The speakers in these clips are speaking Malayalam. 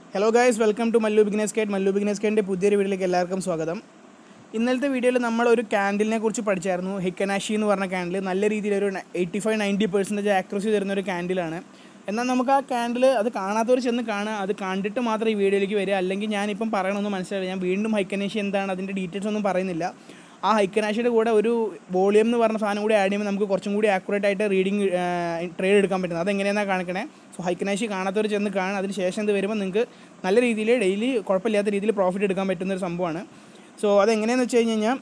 hello guys welcome to Mallu bigness കേട്ട് മല്ലു ബിഗ്നേസ് കേട്ടിൻ്റെ പുതിയൊരു വീഡിയോയിലേക്ക് എല്ലാവർക്കും സ്വാഗതം ഇന്നലത്തെ വീഡിയോയിൽ നമ്മൾ ഒരു ക്യാൻഡിലിനെ കുറിച്ച് പഠിച്ചായിരുന്നു ഹിക്കനാഷി എന്ന് പറഞ്ഞ ക്യാൻഡിൽ നല്ല രീതിയിൽ ഒരു eighty five ninety percentage accuracy തരുന്ന ഒരു ക്യാൻഡിലാണ് എന്നാൽ നമുക്ക് ആ ക്യാൻഡിൽ അത് കാണാത്തവർ ചെന്ന് കാണുക അത് കണ്ടിട്ട് മാത്രം ഈ വീഡിയോയിലേക്ക് വരിക അല്ലെങ്കിൽ ഞാനിപ്പം പറയണമെന്ന് മനസ്സിലായി ഞാൻ വീണ്ടും ഹൈക്കനാഷി എന്താണ് അതിൻ്റെ ഡീറ്റെയിൽസ് ഒന്നും പറയുന്നില്ല ആ ഹൈക്കനാഷിയുടെ കൂടെ ഒരു വോളിയം എന്ന് പറഞ്ഞ സാധനം കൂടി ആഡ് ചെയ്യുമ്പോൾ നമുക്ക് കുറച്ചും കൂടി ആക്യുറേറ്റ് ആയിട്ട് റീഡിങ് ട്രേഡ് എടുക്കാൻ പറ്റുന്നത് അതെങ്ങനെയാണെന്നാണ് കാണിക്കണേ സോ ഹൈക്കനാഷി കാണാത്തവർ ചെന്ന് കാണുക അതിന് ശേഷം ഇത് വരുമ്പോൾ നിങ്ങൾക്ക് നല്ല രീതിയിൽ ഡെയിലി കുഴപ്പമില്ലാത്ത രീതിയിൽ പ്രോഫിറ്റ് എടുക്കാൻ പറ്റുന്ന ഒരു സംഭവമാണ് സോ അതെങ്ങനെയാണെന്ന് വെച്ച് കഴിഞ്ഞ് കഴിഞ്ഞാൽ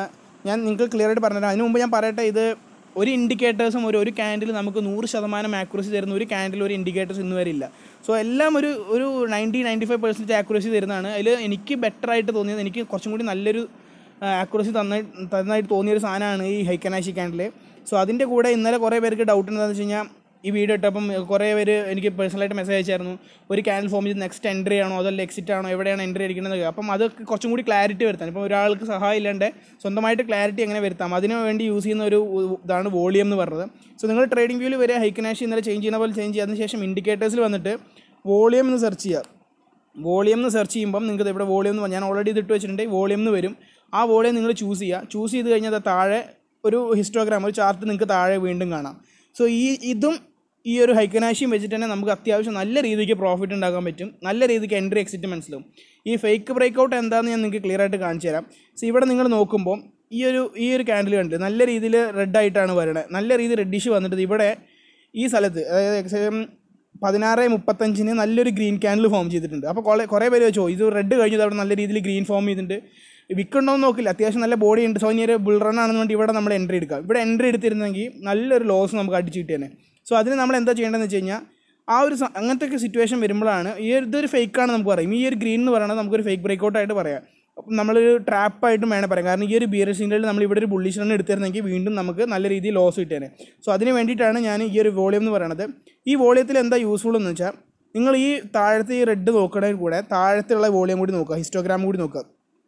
ഞാൻ നിങ്ങൾക്ക് ക്ലിയർ ആയിട്ട് പറഞ്ഞുതരാം അതിന് മുമ്പ് ഞാൻ പറയട്ടെ ഇത് ഒരു ഇൻഡിക്കേറ്റേഴ്സും ഒരു ഒരു ക്യാൻഡിൽ നമുക്ക് നൂറ് ശതമാനം ആക്യുറസി തരുന്ന ഒരു ക്യാൻഡിൽ ഒരു ഇൻഡിക്കേറ്റേഴ്സ് ഇന്ന് വരെ ഇല്ല സോ എല്ലാം ഒരു ഒരു ninety ninety five percentage accuracy തരുന്നതാണ് അതിൽ എനിക്ക് ബെറ്റർ ആയിട്ട് തോന്നിയത് എനിക്ക് കുറച്ചും കൂടി നല്ലൊരു ആക്യുറസി തന്നായി തന്നതായിട്ട് തോന്നിയൊരു സാധനമാണ് ഈ ഹൈക്കനാശി ക്യാൻഡിൽ സോ അതിൻ്റെ കൂടെ ഇന്നലെ കുറേ പേർക്ക് ഡൗട്ട് എന്താണെന്ന് വെച്ച് കഴിഞ്ഞാൽ ഈ വീഡിയോ ഇട്ടപ്പം കുറേ പേര് എനിക്ക് പേഴ്സണലായിട്ട് മെസ്സേജ് അയച്ചായിരുന്നു ഒരു ക്യാൻഡിൽ ഫോം ചെയ്ത് നെക്സ്റ്റ് എൻട്രി ആണോ അതല്ല എക്സിറ്റ് ആണോ എവിടെയാണ് എൻട്രി അടിക്കുന്നത് അപ്പം അതൊക്കെ കുറച്ചും കൂടി ക്ലാരിറ്റി വരുത്താൻ ഇപ്പോൾ ഒരാൾക്ക് സഹായം ഇല്ലാണ്ട് സ്വന്തമായിട്ട് ക്ലാരിറ്റി എങ്ങനെ വരുത്താം അതിന് വേണ്ടി യൂസ് ചെയ്യുന്ന ഒരു ഇതാണ് വോളിയം എന്ന് പറഞ്ഞത് സോ നിങ്ങൾ ട്രേഡിംഗ് വ്യൂവിൽ വരെ ഹൈക്കനാഷി ഇന്നലെ ചേഞ്ച് ചെയ്യുന്ന പോലെ ചേഞ്ച് ചെയ്യുക അതിനുശേഷം ഇൻഡിക്കേറ്റേഴ്സിൽ വന്നിട്ട് വോളിയം എന്ന് സെർച്ച് ചെയ്യുക വോളിയം എന്ന് സെർച്ച് ചെയ്യുമ്പം നിങ്ങൾക്ക് ഇവിടെ വോളിയം എന്ന് ഞാൻ ഓൾറെഡി ഇതിട്ട് വെച്ചിട്ടുണ്ട് വോളിയം എന്ന് വരും ആ വോളിയം നിങ്ങൾ ചൂസ് ചെയ്യുക ചൂസ് ചെയ്ത് കഴിഞ്ഞാൽ അത് താഴെ ഒരു ഹിസ്റ്റോഗ്രാം ഒരു ചാർട്ട് നിങ്ങൾക്ക് താഴെ വീണ്ടും കാണാം സോ ഈ ഇതും ഈ ഒരു ഹൈക്കനാശിയും വെച്ചിട്ട് തന്നെ നമുക്ക് അത്യാവശ്യം നല്ല രീതിക്ക് പ്രോഫിറ്റ് ഉണ്ടാക്കാൻ പറ്റും നല്ല രീതിക്ക് എൻട്രി എക്സിറ്റ് മനസ്സിലാവും ഈ ഫേക്ക് ബ്രേക്ക് ഔട്ട് എന്താണെന്ന് ഞാൻ നിങ്ങൾക്ക് ക്ലിയർ ആയിട്ട് കാണിച്ചു തരാം സോ ഇവിടെ നിങ്ങൾ നോക്കുമ്പോൾ ഈ ഒരു ഈ ഒരു ക്യാൻഡിൽ കണ്ടിട്ട് നല്ല രീതിയിൽ റെഡ് ആയിട്ടാണ് വരണത് നല്ല രീതിയിൽ റെഡിഷ് വന്നിട്ട് ഇവിടെ ഈ സ്ഥലത്ത് അതായത് ഏകദേശം പതിനാറ് മുപ്പത്തഞ്ചിന് നല്ലൊരു ഗ്രീൻ ക്യാൻഡിൽ ഫോം ചെയ്തിട്ടുണ്ട് അപ്പോൾ കുറേ കുറേ പേര് വെച്ചോ ഇത് റെഡ് കഴിഞ്ഞത് അവിടെ നല്ല രീതിയിൽ ഗ്രീൻ ഫോം ചെയ്തിട്ടുണ്ട് വിക്കുണ്ടോ എന്ന് നോക്കില്ല അത്യാവശ്യം നല്ല ബോഡി ഉണ്ട് സോ ഇനി ഒരു ബുൾ റൺ ആണെന്ന് വേണ്ടി ഇവിടെ നമ്മൾ എൻട്രി എടുക്കാം ഇവിടെ എൻട്രി എടുത്തിരുന്നെങ്കിൽ നല്ലൊരു ലോസ് നമുക്ക് അടിച്ച് കിട്ടിയേനെ സോ അതിന് നമ്മൾ എന്താ ചെയ്യേണ്ടതെന്ന് വെച്ച് കഴിഞ്ഞാൽ ആ ഒരു സ- അങ്ങനത്തെ ഒക്കെ സിറ്റുവേഷൻ വരുമ്പോഴാണ് ഈ ഒരു ഇതൊരു ഫേക്കാണ് നമുക്ക് പറയും ഈ ഒരു ഗ്രീൻ എന്ന് പറയുന്നത് നമുക്കൊരു ഫേക്ക് ബ്രേക്കൗട്ട് ആയിട്ട് പറയാം അപ്പം നമ്മളൊരു ട്രാപ്പായിട്ടും വേണം പറയാം കാരണം ഈ ഒരു ബിയർ സിഗ്നലിൽ നമ്മൾ ഇവിടെ ഒരു ബുള്ളിഷ് റൺ എടുത്തിരുന്നെങ്കിൽ വീണ്ടും നമുക്ക് നല്ല രീതിയിൽ ലോസ് കിട്ടിയേനെ സോ അതിന് വേണ്ടിയിട്ടാണ് ഞാൻ ഈ ഒരു വോളിയം എന്ന് പറയുന്നത് ഈ വോളിയത്തിൽ എന്താ യൂസ്ഫുൾ എന്ന് വെച്ചാൽ നിങ്ങൾ ഈ താഴത്തെ ഈ റെഡ് നോക്കണതിൽ കൂടെ താഴത്തുള്ള വോളിയം കൂടി നോക്കുക ഹിസ്റ്റോഗ്രാം കൂടി നോക്കുക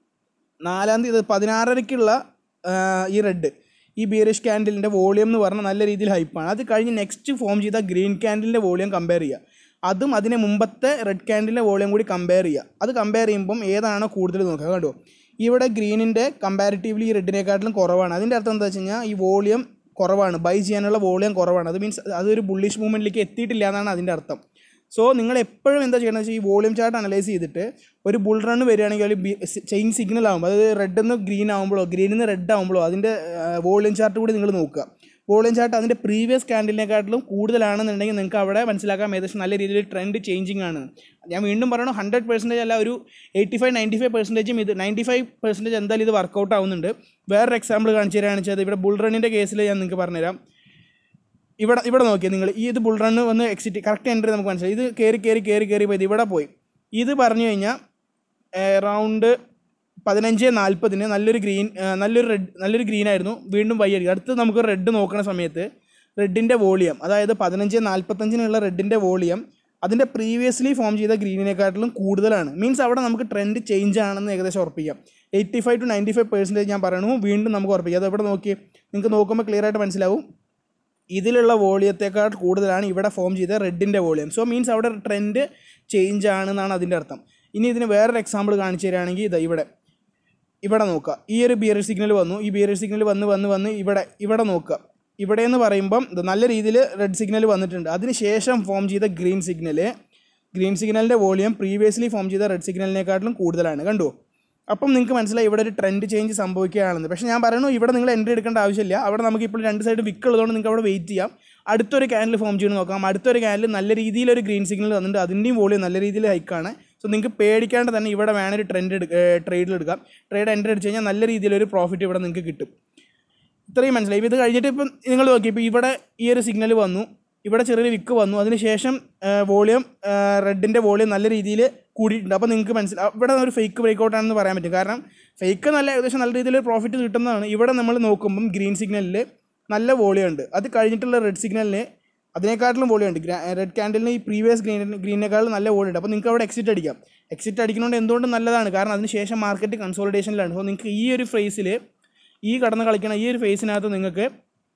നാലാം തീയതി പതിനാറരയ്ക്കുള്ള ആ, ഈ റെഡ് ഈ ബീറിഷ് ക്യാൻഡിലിൻ്റെ വോളിയം എന്ന് പറഞ്ഞാൽ നല്ല രീതിയിൽ ഹൈപ്പാണ് അത് കഴിഞ്ഞ് നെക്സ്റ്റ് ഫോം ചെയ്ത ഗ്രീൻ ക്യാൻഡിലിൻ്റെ വോളിയം കമ്പയർ ചെയ്യുക അതും അതിന് മുമ്പത്തെ റെഡ് ക്യാൻഡിലിൻ്റെ വോളിയം കൂടി കമ്പയർ ചെയ്യുക അത് കമ്പയർ ചെയ്യുമ്പം ഏതാണോ കൂടുതൽ നോക്കുക കണ്ടോ ഇവിടെ ഗ്രീനിൻ്റെ കമ്പാരിറ്റീവ്ലി ഈ റെഡിനെക്കാട്ടിലും കുറവാണ് അതിൻ്റെ അർത്ഥം എന്താ വെച്ച് കഴിഞ്ഞാൽ ഈ വോളിയം കുറവാണ് ബൈ ചെയ്യാനുള്ള വോളിയം കുറവാണ് അത് മീൻസ് അതൊരു ബുള്ളിഷ് മൂവ്മെൻറ്റിലേക്ക് എത്തിയിട്ടില്ല എന്നാണ് അതിൻ്റെ അർത്ഥം സോ നിങ്ങൾ എപ്പോഴും എന്താ ചെയ്യണമെന്ന് വെച്ചാൽ ഈ വോളിയം ചാർട്ട് അനലൈസ് ചെയ്തിട്ട് ഒരു ബുൾ റൺ വരികയാണെങ്കിൽ ഒരു ചെയിൻ സിഗ്നൽ ആകുമ്പോൾ അതായത് റെഡ് നിന്ന് ഗ്രീൻ ആകുമ്പോഴോ ഗ്രീനിൽ നിന്ന് റെഡ് ആകുമ്പോഴോ അതിൻ്റെ വോളിയം ചാർട്ട് കൂടി നിങ്ങൾ നോക്കുക വോളിയം ചാർട്ട് അതിൻ്റെ പ്രീവിയസ് ക്യാൻഡിലിനെക്കാട്ടിലും കൂടുതലാണെന്നുണ്ടെങ്കിൽ നിങ്ങൾക്ക് അവിടെ മനസ്സിലാക്കാം ഏകദേശം നല്ല രീതിയിൽ ട്രെൻഡ് ചേഞ്ചിങ് ആണ് ഞാൻ വീണ്ടും പറയണം ഹൺഡ്രഡ് പെർസെൻറ്റേജ് അല്ല ഒരു എയ്റ്റി ഫൈവ് നയൻറ്റി ഫൈവ് പെർസെൻറ്റേജും ഇത് നയൻറ്റി ഫൈവ് പെർസെൻറ്റേജ് എന്തായാലും ഇത് വർക്കൗട്ട് ആവുന്നുണ്ട് വേറൊരു എക്സാമ്പിൾ കാണിച്ചു തരാണെന്ന് വെച്ചാൽ ഇവിടെ ബുൾ റണ്ണിൻ്റെ കേസിൽ ഞാൻ നിങ്ങൾക്ക് പറഞ്ഞുതരാം ഇവിടെ ഇവിടെ നോക്കിയാൽ നിങ്ങൾ ഈ ഇത് ബുൾ റണ്ണ് വന്ന് എക്സിറ്റ് കറക്റ്റ് എൻട്രി നമുക്ക് മനസ്സിലായി ഇത് കയറി കയറി കയറി കയറി പോയത് ഇവിടെ പോയി ഇത് പറഞ്ഞു കഴിഞ്ഞാൽ റൗണ്ട് പതിനഞ്ച് നാൽപ്പതിന് നല്ലൊരു ഗ്രീൻ നല്ലൊരു റെഡ് നല്ലൊരു ഗ്രീൻ ആയിരുന്നു വീണ്ടും വൈ അടിക്കും അടുത്ത് നമുക്ക് റെഡ് നോക്കുന്ന സമയത്ത് റെഡിൻ്റെ വോളിയം അതായത് പതിനഞ്ച് നാൽപ്പത്തഞ്ചിനുള്ള റെഡിൻ്റെ വോളിയം അതിൻ്റെ പ്രീവിയസ്ലി ഫോം ചെയ്ത ഗ്രീനിനെക്കാട്ടിലും കൂടുതലാണ് മീൻസ് അവിടെ നമുക്ക് ട്രെൻഡ് ചേഞ്ച് ആണെന്ന് ഏകദേശം ഉറപ്പിക്കാം eighty five to ninety five percentage ഞാൻ പറയണു വീണ്ടും നമുക്ക് ഉറപ്പിക്കാം അത് എവിടെ നോക്കി നിങ്ങൾക്ക് നോക്കുമ്പോൾ ക്ലിയർ ആയിട്ട് മനസ്സിലാവും ഇതിലുള്ള വോളിയത്തേക്കാൾ കൂടുതലാണ് ഇവിടെ ഫോം ചെയ്ത റെഡിൻ്റെ വോളിയം സോ മീൻസ് അവിടെ ട്രെൻഡ് ചേഞ്ച് ആണെന്നാണ് അതിൻ്റെ അർത്ഥം ഇനി ഇതിന് വേറൊരു എക്സാമ്പിൾ കാണിച്ചു തരികയാണെങ്കിൽ ഇതാ ഇവിടെ ഇവിടെ നോക്കുക ഈ ഒരു ബിയർ സിഗ്നൽ വന്നു ഈ ബിയർ സിഗ്നൽ വന്ന് വന്ന് വന്ന് ഇവിടെ ഇവിടെ നോക്കുക ഇവിടെ എന്ന് പറയുമ്പം ഇത് നല്ല രീതിയിൽ റെഡ് സിഗ്നൽ വന്നിട്ടുണ്ട് അതിന് ശേഷം ഫോം ചെയ്ത ഗ്രീൻ സിഗ്നൽ ഗ്രീൻ സിഗ്നലിൻ്റെ വോളിയം പ്രീവിയസ്ലി ഫോം ചെയ്ത റെഡ് സിഗ്നലിനെക്കാട്ടിലും കൂടുതലാണ് കണ്ടു അപ്പം നിങ്ങൾക്ക് മനസ്സിലായി ഇവിടെ ഒരു ട്രെൻഡ് ചേഞ്ച് സംഭവിക്കുകയാണെന്ന് പക്ഷേ ഞാൻ പറയുന്നു ഇവിടെ നിങ്ങൾ എൻട്രി എടുക്കേണ്ട ആവശ്യമില്ല അവിടെ നമുക്ക് ഇപ്പോൾ രണ്ട് സൈഡ് വിക്ക് ഉള്ളതുകൊണ്ട് നിങ്ങൾക്ക് അവിടെ വെയിറ്റ് ചെയ്യാം അടുത്തൊരു ക്യാനിൽ ഫോം ചെയ്ത് നോക്കാം അടുത്തൊരു ക്യാനിൽ നല്ല രീതിയിലൊരു ഗ്രീൻ സിഗ്നൽ തന്നിട്ടുണ്ട് അതിൻ്റെയും വോളിയം നല്ല രീതിയിൽ ഹൈക്കാണ് സോ നിങ്ങൾക്ക് പേടിക്കാണ്ട് തന്നെ ഇവിടെ വേണം ഒരു ട്രെൻഡ് എടുക്ക ട്രേഡിൽ എടുക്കാം ട്രേഡ് എൻട്രി അടിച്ച് കഴിഞ്ഞാൽ നല്ല രീതിയിലൊരു പ്രോഫിറ്റ് ഇവിടെ നിങ്ങൾക്ക് കിട്ടും ഇത്രയും മനസ്സിലായി ഇപ്പോൾ ഇത് കഴിഞ്ഞിട്ട് ഇപ്പം നിങ്ങൾ നോക്കി ഇപ്പോൾ ഇവിടെ ഈ ഒരു സിഗ്നൽ വന്നു ഇവിടെ ചെറിയൊരു വിക്ക് വന്നു അതിനുശേഷം വോളിയം റെഡിൻ്റെ വോളിയം നല്ല രീതിയിൽ കൂടിയിട്ടുണ്ട് അപ്പോൾ നിങ്ങൾക്ക് മനസ്സിലാവും ഇവിടെ ഒരു ഫേക്ക് ബ്രേക്കൗട്ട് ആണെന്ന് പറയാൻ പറ്റും കാരണം ഫേക്ക് നല്ല ഏകദേശം നല്ല രീതിയിൽ പ്രോഫിറ്റ് കിട്ടുന്നതാണ് ഇവിടെ നമ്മൾ നോക്കുമ്പം ഗ്രീൻ സിഗ്നലിൽ നല്ല വോളിയം ഉണ്ട് അത് കഴിഞ്ഞിട്ടുള്ള റെഡ് സിഗ്നലിന് അതിനേക്കാട്ടിലും വോളിയം ഉണ്ട് റെഡ് ക്യാൻഡലിന് ഈ പ്രീവിയസ് ഗ്രീൻ ഗ്രീനേക്കാളും നല്ല വോളിയം ഉണ്ട് അപ്പോൾ നിങ്ങൾക്ക് അവിടെ എക്സിറ്റ് അടിക്കാം എക്സിറ്റ് അടിക്കുന്നതുകൊണ്ട് എന്തുകൊണ്ടും നല്ലതാണ് കാരണം അതിന് ശേഷം മാർക്കറ്റ് കൺസോളിഡേഷനിലാണ് സോ നിങ്ങൾക്ക് ഈ ഒരു ഫേസിൽ ഈ കടന്ന് കളിക്കണ ഈ ഒരു ഫേസിനകത്ത് നിങ്ങൾക്ക്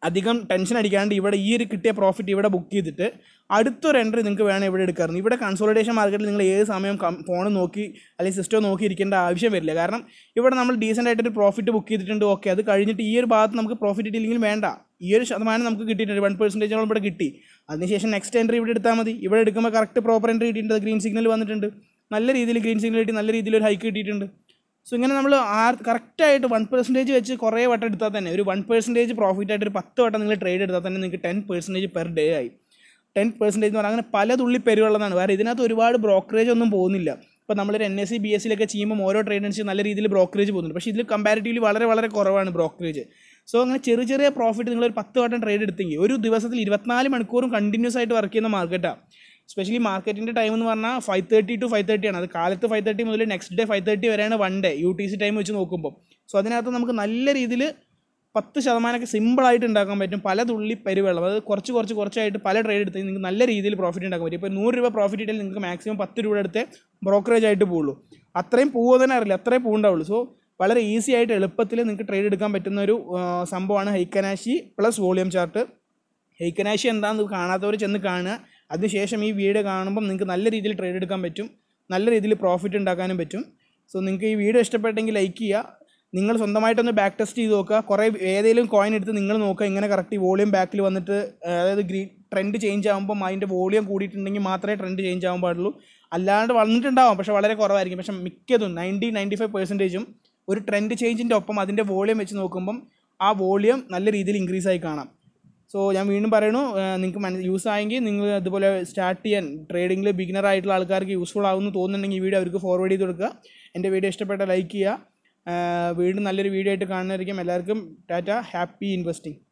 അധികം ടെൻഷൻ അടിക്കാണ്ട് ഇവിടെ ഈ ഒരു കിട്ടിയ പ്രോഫിറ്റ് ഇവിടെ ബുക്ക് ചെയ്തിട്ട് അടുത്തൊരു എൻട്രി നിങ്ങൾക്ക് വേണം ഇവിടെ എടുക്കാറുണ്ട് ഇവിടെ കൺസോളിഡേഷൻ മാർക്കറ്റിൽ നിങ്ങൾ ഏത് സമയം ഫോൺ നോക്കി അല്ലെങ്കിൽ സിസ്റ്റം നോക്കി ഇരിക്കേണ്ട ആവശ്യം വരില്ല കാരണം ഇവിടെ നമ്മൾ ഡീസൻ്റ് ആയിട്ടൊരു പ്രോഫിറ്റ് ബുക്ക് ചെയ്തിട്ടുണ്ട് ഓക്കെ അത് കഴിഞ്ഞിട്ട് ഈ ഒരു ഭാഗത്ത് നമുക്ക് പ്രോഫിറ്റ് കിട്ടിയില്ലെങ്കിൽ വേണ്ട ഈ ഒരു ശതമാനം നമുക്ക് കിട്ടിയിട്ടുണ്ട് വൺ പെർസെൻറ്റേജോളം ഇവിടെ കിട്ടി അതിനുശേഷം നെക്സ്റ്റ് എൻട്രി ഇവിടെ എടുത്താൽ മതി ഇവിടെ എടുക്കുമ്പോൾ കറക്റ്റ് പ്രോപ്പർ എൻട്രി കിട്ടിയിട്ടുണ്ട് ഗ്രീൻ സിഗ്നൽ വന്നിട്ടുണ്ട് നല്ല രീതിയിൽ ഗ്രീൻ സിഗ്നൽ കിട്ടി നല്ല രീതിയിൽ ഒരു ഹൈക്ക് കിട്ടിയിട്ടുണ്ട് സോ ഇങ്ങനെ നമ്മൾ ആ കറക്റ്റായിട്ട് വൺ പെർസെൻറ്റേജ് വെച്ച് കുറേ വട്ടം എടുത്താൽ തന്നെ ഒരു വൺ പെർസെൻറ്റേജ് പ്രോഫിറ്റ് ആയിട്ട് ഒരു പത്ത് വട്ടം നിങ്ങൾ ട്രേഡ് എടുത്താൽ തന്നെ നിങ്ങൾക്ക് ടെൻ പെർസെൻറ്റേജ് പെർ ഡേ ആയി ടെൻ പെർസെൻറ്റേജ് എന്ന് പറഞ്ഞാൽ അങ്ങനെ പല തുള്ളി പെരുവെള്ളതാണ് വേറെ ഇതിനകത്ത് ഒരുപാട് ബ്രോക്കറേജ് ഒന്നും പോകുന്നില്ല ഇപ്പോൾ നമ്മളൊരു N S C B S സിയിലൊക്കെ ചെയ്യുമ്പോൾ ഓരോ ട്രേഡേഴ്സ് നല്ല രീതിയിൽ ബ്രോക്കറേജ് പോകുന്നുണ്ട് പക്ഷേ ഇതിൽ കമ്പാരിറ്റീവ്ലി വളരെ വളരെ കുറവാണ് ബ്രോക്കറേജ് സോ അങ്ങനെ ചെറിയ ചെറിയ പ്രോഫിറ്റ് നിങ്ങൾ ഒരു പത്ത് വട്ടം ട്രേഡ് എടുത്തെങ്കിൽ ഒരു ദിവസത്തിൽ ഇരുപത്തിനാല് മണിക്കൂറും കണ്ടിന്യൂസ് ആയിട്ട് വർക്ക് ചെയ്യുന്ന മാർക്കറ്റാണ് സ്പെഷ്യലി മാർക്കറ്റിൻ്റെ ടൈം എന്ന് പറഞ്ഞാൽ five thirty to five thirty ആണ് അത് കാലത്ത് ഫൈവ് തേർട്ടി മുതൽ നെക്സ്റ്റ് ഡേ ഫൈവ് തേർട്ടി വരെയാണ് one day U T C time വെച്ച് നോക്കുമ്പോൾ സോ അതിനകത്ത് നമുക്ക് നല്ല രീതിയിൽ പത്ത് ശതമാനമൊക്കെ സിമ്പിളായിട്ട് ഉണ്ടാക്കാൻ പറ്റും പല തുള്ളി പെരുവെള്ളം അതായത് കുറച്ച് കുറച്ച് കുറച്ചായിട്ട് പല ട്രേഡ് എടുത്ത് നിങ്ങൾക്ക് നല്ല രീതിയിൽ പ്രോഫിറ്റ് ഉണ്ടാക്കാൻ പറ്റും ഇപ്പോൾ നൂറ് രൂപ പ്രോഫിറ്റ് ഇട്ടാൽ നിങ്ങൾക്ക് മാക്സിമം പത്ത് രൂപ എടുത്ത് ബ്രോക്കറേജ് ആയിട്ട് പോകുള്ളൂ അത്രയും പോവുക തന്നെ അറിയില്ല അത്രയും പൂവുണ്ടാവുള്ളൂ സോ വളരെ ഈസി ആയിട്ട് എളുപ്പത്തിൽ നിങ്ങൾക്ക് ട്രേഡ് എടുക്കാൻ പറ്റുന്ന ഒരു ആ, സംഭവമാണ് Heikin Ashi plus volume chart Heikin Ashi എന്താണെന്ന് കാണാത്തവർ ചെന്ന് കാണുക അതിനുശേഷം ഈ വീഡിയോ കാണുമ്പം നിങ്ങൾക്ക് നല്ല രീതിയിൽ ട്രേഡ് എടുക്കാൻ പറ്റും നല്ല രീതിയിൽ പ്രോഫിറ്റ് ഉണ്ടാക്കാനും പറ്റും സോ നിങ്ങൾക്ക് ഈ വീഡിയോ ഇഷ്ടപ്പെട്ടെങ്കിൽ ലൈക്ക് ചെയ്യുക നിങ്ങൾ സ്വന്തമായിട്ടൊന്ന് ബാക്ക് ടെസ്റ്റ് ചെയ്ത് നോക്കുക കുറേ ഏതെങ്കിലും കോയിൻ എടുത്ത് നിങ്ങൾ നോക്കുക ഇങ്ങനെ കറക്റ്റ് വോളിയം ബാക്കിൽ വന്നിട്ട് ആ, അതായത് ഗ്രീൻ ട്രെൻഡ് ചേഞ്ച് ആകുമ്പോൾ അതിൻ്റെ വോളിയം കൂടിയിട്ടുണ്ടെങ്കിൽ മാത്രമേ ട്രെൻഡ് ചേഞ്ച് ആകാൻ പാടുള്ളൂ അല്ലാണ്ട് വന്നിട്ടുണ്ടാവും പക്ഷേ വളരെ കുറവായിരിക്കും പക്ഷേ മിക്കതും നയൻറ്റി നയൻറ്റി ഫൈവ് പെർസെൻറ്റേജും ഒരു ട്രെൻഡ് ചേഞ്ചിൻ്റെ ഒപ്പം അതിൻ്റെ വോളിയം വെച്ച് നോക്കുമ്പം ആ വോളിയം നല്ല രീതിയിൽ ഇൻക്രീസ് ആയി കാണാം സോ ഞാൻ വീണ്ടും പറയണു നിങ്ങൾക്ക് മന യൂസ് ആയെങ്കിൽ നിങ്ങൾ അതുപോലെ സ്റ്റാർട്ട് ചെയ്യാൻ ട്രേഡിങ്ങിൽ ബിഗിനർ ആയിട്ടുള്ള ആൾക്കാർക്ക് യൂസ്ഫുൾ ആകുമെന്ന് തോന്നുന്നുണ്ടെങ്കിൽ ഈ വീഡിയോ അവർക്ക് ഫോർവേഡ് ചെയ്ത് കൊടുക്കുക എൻ്റെ വീഡിയോ ഇഷ്ടപ്പെട്ട ലൈക്ക് ചെയ്യുക ആ, വീണ്ടും നല്ലൊരു വീഡിയോ ആയിട്ട് കാണുന്നതായിരിക്കും എല്ലാവർക്കും ടാറ്റ ഹാപ്പി ഇൻവെസ്റ്റിംഗ്